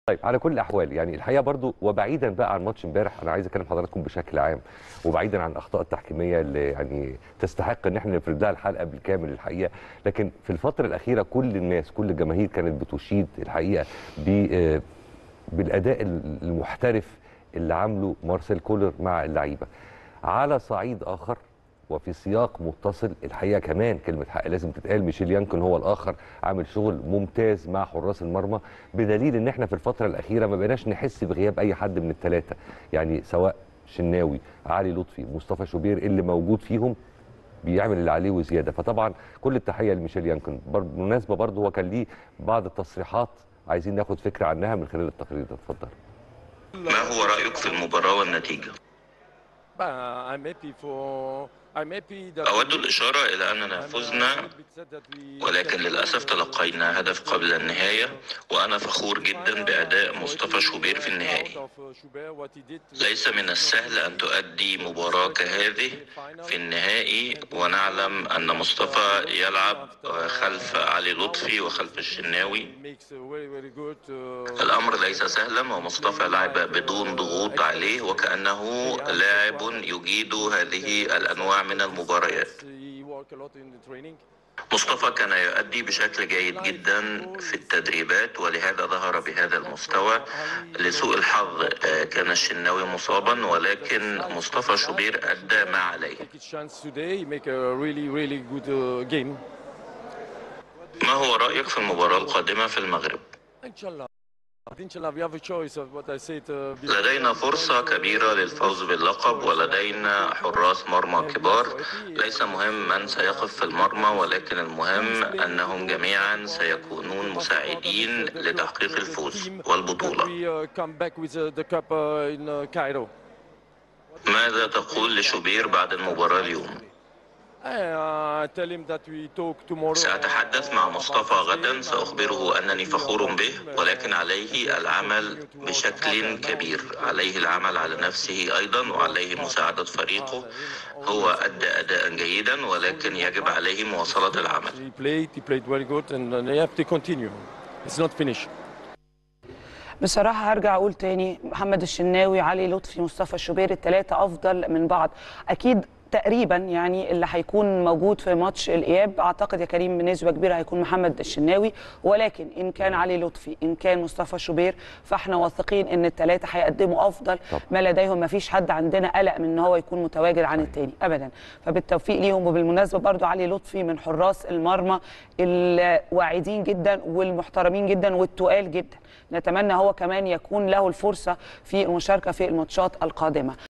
طيب على كل الاحوال يعني الحقيقه برضو وبعيدا بقى عن ماتش امبارح انا عايز اكلم حضراتكم بشكل عام وبعيدا عن الاخطاء التحكيميه اللي يعني تستحق ان احنا نفرد لها الحلقه بالكامل الحقيقه لكن في الفتره الاخيره كل الناس كل الجماهير كانت بتشيد الحقيقه ب آه، بالاداء المحترف اللي عامله مارسيل كولر مع اللعيبه على صعيد اخر وفي سياق متصل الحقيقه كمان كلمه حق لازم تتقال ميشيل يانكن هو الاخر عامل شغل ممتاز مع حراس المرمى بدليل ان احنا في الفتره الاخيره ما بقيناش نحس بغياب اي حد من الثلاثه يعني سواء شناوي علي لطفي مصطفى شوبير اللي موجود فيهم بيعمل اللي عليه وزياده فطبعا كل التحيه لميشيل يانكن برضه بالمناسبه برضه هو كان ليه بعض التصريحات عايزين ناخد فكره عنها من خلال التقرير ده اتفضل ما هو رأيك في المباراة والنتيجة؟ Bah, I'm happy for I'm happy that أود الإشارة إلى أننا فزنا ولكن للأسف تلقينا هدف قبل النهاية وأنا فخور جدا بأداء مصطفى شوبير في النهائي ليس من السهل أن تؤدي مباراة كهذه في النهائي ونعلم أن مصطفى يلعب خلف علي لطفي وخلف الشناوي الأمر ليس سهلا ومصطفى لعب بدون ضغوط عليه وكأنه لاعب يجيد هذه الأنواع من المباريات مصطفى كان يؤدي بشكل جيد جدا في التدريبات ولهذا ظهر بهذا المستوى لسوء الحظ آه، كان الشناوي مصابا ولكن مصطفى شوبير أدى ما عليه ما هو رأيك في المباراة القادمة في المغرب؟ لدينا فرصة كبيرة للفوز باللقب ولدينا حراس مرمى كبار ليس مهم من سيقف في المرمى ولكن المهم أنهم جميعا سيكونون مساعدين لتحقيق الفوز والبطولة ماذا تقول لشوبير بعد المباراة اليوم؟ سأتحدث مع مصطفى غدا سأخبره أنني فخور به ولكن عليه العمل بشكل كبير عليه العمل على نفسه أيضا وعليه مساعدة فريقه هو أدى أداء جيدا ولكن يجب عليه مواصلة العمل بصراحه هرجع اقول تاني محمد الشناوي علي لطفي مصطفى شوبير الثلاثه افضل من بعض اكيد تقريبا يعني اللي هيكون موجود في ماتش الاياب اعتقد يا كريم بنسبه كبيره هيكون محمد الشناوي ولكن ان كان علي لطفي ان كان مصطفى شوبير فاحنا واثقين ان الثلاثه هيقدموا افضل طب. ما لديهم ما فيش حد عندنا قلق من ان هو يكون متواجد عن الثاني ابدا فبالتوفيق ليهم وبالمناسبه برضو علي لطفي من حراس المرمى الواعدين جدا والمحترمين جدا والتقال جدا نتمنى هو كمان يكون له الفرصه في المشاركه في الماتشات القادمه